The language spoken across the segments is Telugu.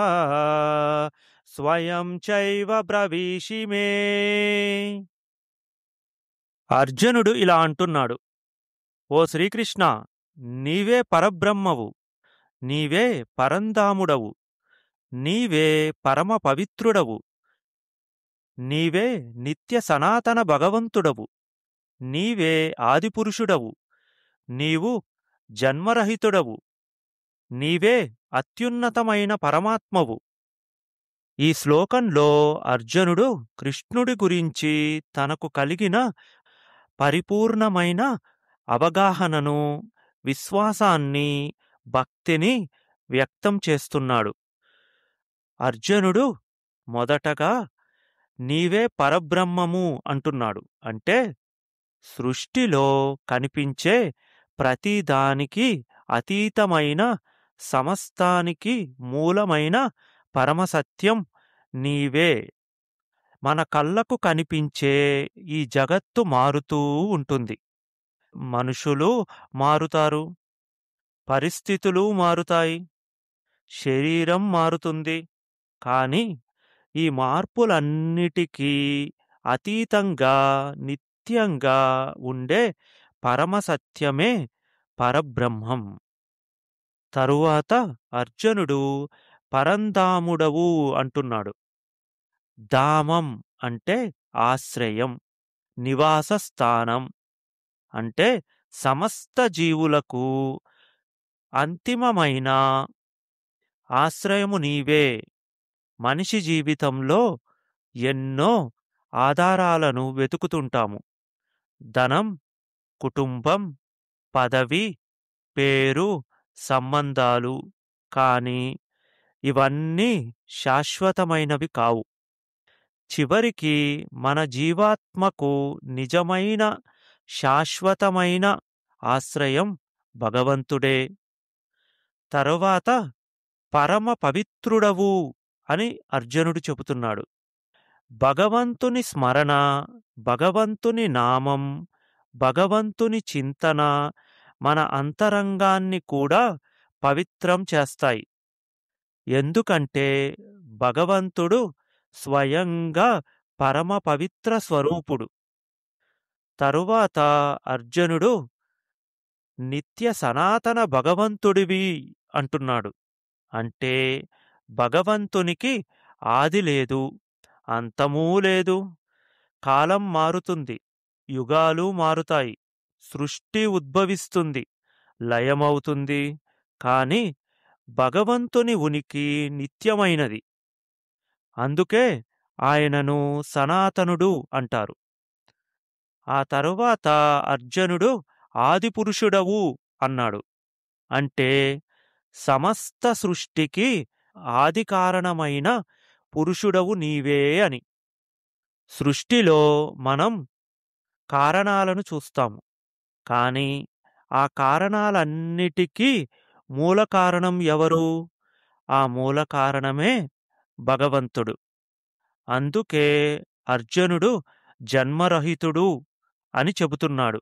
స్వయం చైవ బ్రవీషి మే అర్జునుడు ఇలా అంటున్నాడు ఓ శ్రీకృష్ణ నీవే పరబ్రహ్మవు నీవే పరంధాముడవు నీవే పరమ పవిత్రుడవు నీవే నిత్య సనాతన భగవంతుడవు నీవే ఆదిపురుషుడవు నీవు జన్మరహితుడవు నీవే అత్యున్నతమైన పరమాత్మవు ఈ శ్లోకంలో అర్జునుడు కృష్ణుడి గురించి తనకు కలిగిన పరిపూర్ణమైన అవగాహనను విశ్వాసాన్ని భక్తిని వ్యక్తం చేస్తున్నాడు అర్జునుడు మొదటగా నీవే పరబ్రహ్మము అంటున్నాడు అంటే సృష్టిలో కనిపించే ప్రతిదానికి అతీతమైన సమస్తానికి మూలమైన పరమసత్యం నీవే మన కళ్ళకు కనిపించే ఈ జగత్తు మారుతూ ఉంటుంది మనుషులు మారుతారు పరిస్థితులు మారుతాయి శరీరం మారుతుంది కానీ ఈ మార్పులన్నిటికీ అతీతంగా నిత్యంగా ఉండే పరమసత్యమే పరబ్రహ్మం తరువాత అర్జునుడు పరంధాముడవు అంటున్నాడు ధామం అంటే ఆశ్రయం నివాస స్థానం అంటే సమస్త జీవులకు అంతిమమైన ఆశ్రయము నీవే మనిషి జీవితంలో ఎన్నో ఆధారాలను వెతుకుతుంటాము ధనం కుటుంబం పదవి పేరు సంబంధాలు కానీ ఇవన్నీ శాశ్వతమైనవి కావు చివరికి మన జీవాత్మకు నిజమైన శాశ్వతమైన ఆశ్రయం భగవంతుడే తరువాత పరమ పవిత్రుడవు అని అర్జునుడు చెబుతున్నాడు భగవంతుని స్మరణ భగవంతుని నామం భగవంతుని చింతన మన అంతరంగాన్ని కూడా పవిత్రం చేస్తాయి ఎందుకంటే భగవంతుడు స్వయంగా పరమ పవిత్ర స్వరూపుడు తరువాత అర్జునుడు నిత్య సనాతన భగవంతుడివి అంటున్నాడు అంటే భగవంతునికి ఆది లేదు అంతమూ లేదు కాలం మారుతుంది యుగాలు మారుతాయి సృష్టి ఉద్భవిస్తుంది లయమవుతుంది కాని భగవంతుని ఉనికి నిత్యమైనది అందుకే ఆయనను సనాతనుడు అంటారు ఆ తరువాత అర్జునుడు ఆదిపురుషుడవు అన్నాడు అంటే సమస్త సృష్టికి ఆది కారణమైన పురుషుడవు నీవే అని సృష్టిలో మనం కారణాలను చూస్తాము కానీ ఆ కారణాలన్నిటికీ మూల కారణం ఎవరు ఆ మూల కారణమే భగవంతుడు అందుకే అర్జునుడు జన్మరహితుడు అని చెబుతున్నాడు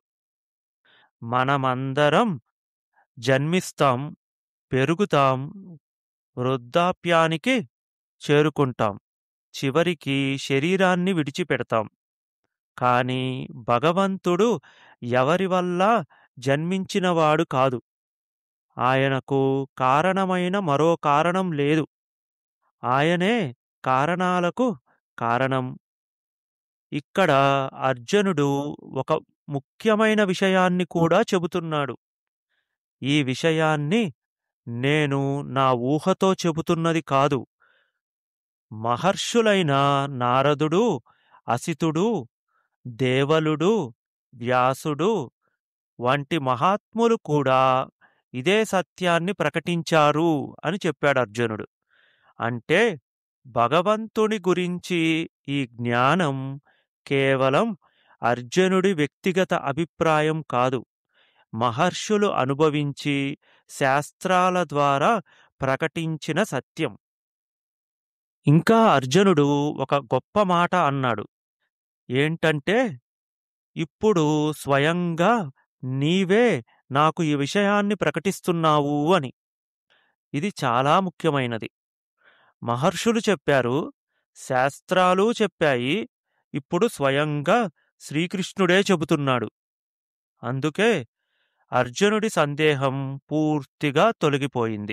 మనమందరం జన్మిస్తాం పెరుగుతాం వృద్ధాప్యానికి చేరుకుంటాం చివరికి శరీరాన్ని విడిచిపెడతాం కాని భగవంతుడు ఎవరి వల్ల జన్మించినవాడు కాదు ఆయనకు కారణమైన మరో కారణం లేదు ఆయనే కారణాలకు కారణం ఇక్కడ అర్జునుడు ఒక ముఖ్యమైన విషయాన్ని కూడా చెబుతున్నాడు ఈ విషయాన్ని నేను నా ఊహతో చెబుతున్నది కాదు మహర్షులైన నారదుడు అసితుడు దేవలుడు వ్యాసుడు వంటి మహాత్ములు కూడా ఇదే సత్యాన్ని ప్రకటించారు అని చెప్పాడు అర్జునుడు అంటే భగవంతుని గురించి ఈ జ్ఞానం కేవలం అర్జునుడి వ్యక్తిగత అభిప్రాయం కాదు మహర్షులు అనుభవించి శాస్త్రాల ద్వారా ప్రకటించిన సత్యం ఇంకా అర్జునుడు ఒక గొప్ప మాట అన్నాడు ఏంటంటే ఇప్పుడు స్వయంగా నీవే నాకు ఈ విషయాన్ని ప్రకటిస్తున్నావు అని ఇది చాలా ముఖ్యమైనది మహర్షులు చెప్పారు శాస్త్రాలు చెప్పాయి ఇప్పుడు స్వయంగా శ్రీకృష్ణుడే చెబుతున్నాడు అందుకే అర్జునుడి సందేహం పూర్తిగా తొలగిపోయింది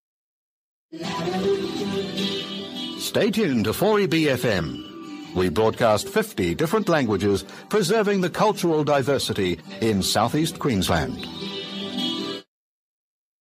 Stay tuned to 4EBFM. We broadcast 50 different languages, preserving the cultural diversity in southeast Queensland.